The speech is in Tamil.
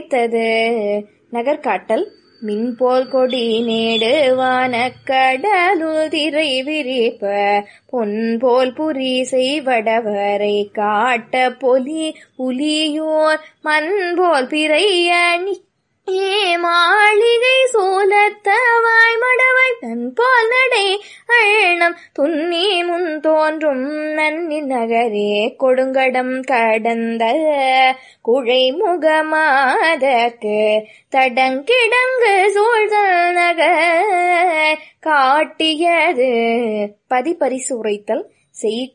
உரைத்தது நகர்காட்டல் மின்போல் கொடி நேடு வானக்கடலுள் திரை விரிப்ப பொன்போல் புரி செய்வடவரை காட்ட பொலி புலியோர் மண்போல் பிறை அணி ஏ மாளிகை சோலத்தவாய் மடவை தன் போல் நடை அழனம் துன்னி முன் தோன்றும் நன்னி நகரே கொடுங்கடம் கடந்த குழை முகமாதற்கு தடங்கிடங்கு சூழ்தல் நகர் காட்டியது பதிபரிசு உரைத்தல் செய்